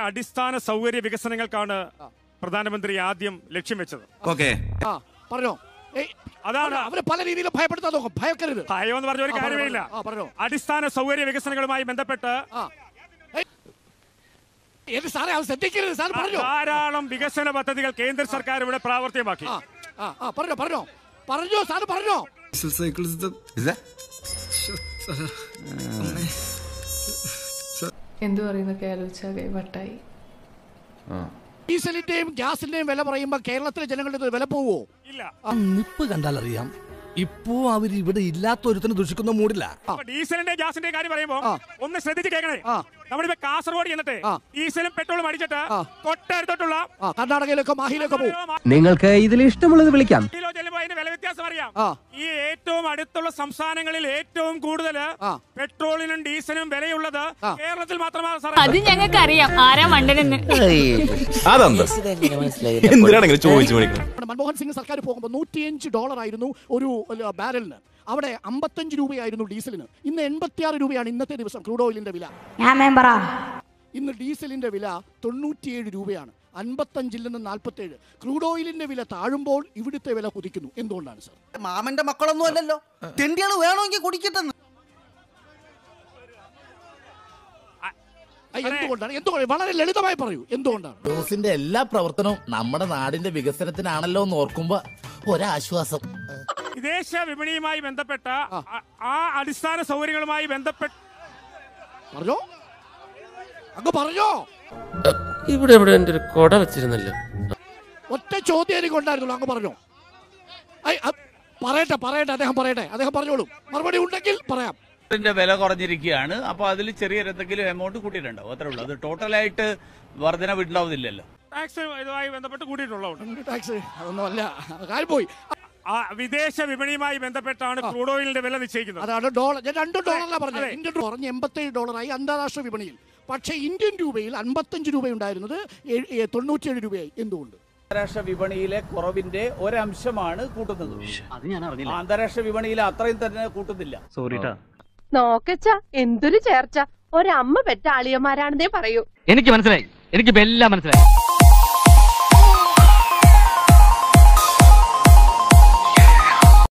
അടിസ്ഥാന സൗകര്യ വികസനങ്ങൾക്കാണ് പ്രധാനമന്ത്രി ആദ്യം ലക്ഷ്യം വെച്ചത് ഓക്കെ ആ പറഞ്ഞോ ഏയ്, അതാണ് അവരെ പല രീതിയിലും ഭയപ്പെടുത്താൻ നോക്കും ഭയക്കരുത് ഭയം എന്ന് പറഞ്ഞ ഒരു ആ, പറഞ്ഞോ, കാര്യമില്ല ആ, പറഞ്ഞോ. അടിസ്ഥാന സൗകര്യ വികസനങ്ങളുമായി ബന്ധപ്പെട്ട് ആ ഏയ്, ഏത് സാറേ അത് ശ്രദ്ധിക്കരുത് സാർ പറഞ്ഞോ ധാരാളം വികസന പദ്ധതികൾ കേന്ദ്ര സർക്കാർ ഇവിടെ പ്രാവർത്തികമാക്കി ആ ആ ആ പറഞ്ഞോ പറഞ്ഞോ പറഞ്ഞോ സാർ പറഞ്ഞോ എന്തു പറയുന്നൊക്കെ ആലോചിച്ചാൽ കൈവട്ടായി ഡീസലിന്റെയും ഗ്യാസിന്റെയും വില പറയുമ്പോ കേരളത്തിലെ ജനങ്ങളുടെ വില പോവോ ഇല്ല നിപ്പ് കണ്ടാൽ അറിയാം ഇപ്പോ അവർ ഇവിടെ ഇല്ലാത്ത ഒരുത്തിന് ദുഷിക്കുന്ന മൂടില്ല അപ്പൊ ഡീസലിന്റെ ഗ്യാസിന്റെ കാര്യം പറയുമ്പോ ആ. ഒന്ന് ശ്രദ്ധിച്ച് കേൾക്കണേ ആ. നമ്മളിപ്പോ കാസർഗോഡ് ചെന്നിട്ട് ആ. ഡീസലും പെട്രോളും അടിച്ചിട്ട് ആ. തൊട്ടടുത്തോട്ടുള്ള ആ കർണാടകയിലൊക്കെ മാഹിയിലൊക്കെ പോവും നിങ്ങൾക്ക് ഇതിൽ ഇഷ്ടമുള്ളത് വിളിക്കാം കിലോ ചെല്ലുമ്പോ അതിന്റെ വില വ്യത്യാസം അറിയാം ആ. ഈ ഏറ്റവും അടുത്തുള്ള സംസ്ഥാനങ്ങളിൽ ഏറ്റവും കൂടുതൽ ആ. പെട്രോളിനും ഡീസലിനും വിലയുള്ളത് ആ. കേരളത്തിൽ മാത്രമാണ് സാർ അത് ഞങ്ങൾക്കറിയാം ആരാ മണ്ടനെന്ന് അതെന്താ എന്തിനാണെങ്കിലും ചോദിച്ചു മേടിക്കണം നമ്മുടെ മൻമോഹൻ സിംഗ് സർക്കാർ പോകുമ്പോൾ നൂറ്റിയഞ്ച് ഡോളർ ആയിരുന്നു ഒരു അല്ല, ബാരലിന് അവിടെ അമ്പത്തഞ്ച് രൂപയായിരുന്നു ഡീസലിന് ഇന്ന് എൺപത്തിയാറ് രൂപയാണ് ഇന്നത്തെ ദിവസം ക്രൂഡ് ഓയിലിന്റെ വില ഞാൻ മെമ്പറാ ഇന്ന് ഡീസലിന്റെ വില തൊണ്ണൂറ്റിയേഴ് രൂപയാണ് അൻപത്തഞ്ചിൽ നിന്ന് നാൽപ്പത്തേഴ് ക്രൂഡ് ഓയിലിന്റെ വില താഴുമ്പോൾ ഇവിടുത്തെ വില കുതിക്കുന്നു എന്തുകൊണ്ടാണ് സർ മാമന്റെ മക്കളൊന്നും അല്ലല്ലോ തെണ്ടികള് വേണമെങ്കിൽ കുടിക്കട്ടെന്ന് ആ, എന്തുകൊണ്ടാണ് എന്തുകൊണ്ട് വളരെ ലളിതമായി പറയൂ എന്തുകൊണ്ടാണ് ജോസിന്റെ എല്ലാ പ്രവർത്തനവും നമ്മുടെ നാടിന്റെ വികസനത്തിനാണല്ലോ എന്ന് ഓർക്കുമ്പോ ഒരാശ്വാസം വിദേശ വിപണിയുമായി ബന്ധപ്പെട്ട ആ. ആ- ആ അടിസ്ഥാന സൗകര്യങ്ങളുമായി ബന്ധപ്പെട്ട് പറഞ്ഞോ അങ്ങ് പറഞ്ഞോ ഇവിടെ ഇവിടെ എന്റെ ഒരു കൊട വെച്ചിരുന്നല്ലോ ഒറ്റ ചോദ്യം എനിക്ക് ഉണ്ടായിരുന്നുള്ളൂ അങ്ങ് പറഞ്ഞോ ഐ, അ- പറയട്ടെ പറയട്ടെ അദ്ദേഹം പറയട്ടെ അദ്ദേഹം പറഞ്ഞോളൂ മറുപടി ഉണ്ടെങ്കിൽ പറയാം ന്റെ വില കുറഞ്ഞിരിക്കുകയാണ് അപ്പൊ അതിൽ ചെറിയൊരു എന്തെങ്കിലും എമൗണ്ട് കൂട്ടിയിട്ടുണ്ടാവും അത്രേ ഉള്ളൂ അത് ടോട്ടലായിട്ട് വർധന ഉണ്ടാവുന്നില്ലല്ലോ ടാക്സ് ഇതുമായി ബന്ധപ്പെട്ട് കൂടിയിട്ടുള്ളതുകൊണ്ട് ടാക്സ് അതൊന്നും അല്ല കാര്യം പോയി ആ വിദേശ വിപണിയുമായി ബന്ധപ്പെട്ടാണ് ക്രൂഡ് ഓയിലിന്റെ വില നിശ്ചയിക്കുന്നത് അതാണ് ഡോളർ ഞാൻ രണ്ട് ഡോളറിലാണ് പറഞ്ഞത് അതെ. ഇന്ത്യൻ ഡോളർ പറഞ്ഞ് എൺപത്തേഴ് ഡോളറായി അന്താരാഷ്ട്ര വിപണിയിൽ പക്ഷേ ഇന്ത്യൻ രൂപയിൽ അൻപത്തഞ്ച് രൂപയുണ്ടായിരുന്നത് ഏഴ്- ഏ, തൊണ്ണൂറ്റിയേഴ് രൂപയായി എന്തുകൊണ്ട് അന്താരാഷ്ട്ര വിപണിയിലെ കുറവിന്റെ ഒരംശമാണ് കൂട്ടുന്നത് അന്താരാഷ്ട്ര വിപണിയിൽ അത്രയും തന്നെ കൂട്ടുന്നില്ല നോക്കച്ച എന്തൊരു ചേർച്ച ഒരമ്മ പെറ്റ ആളിയന്മാരാണെന്നേ പറയൂ എനിക്ക് മനസ്സിലായി എനിക്ക് എല്ലാം മനസ്സിലായി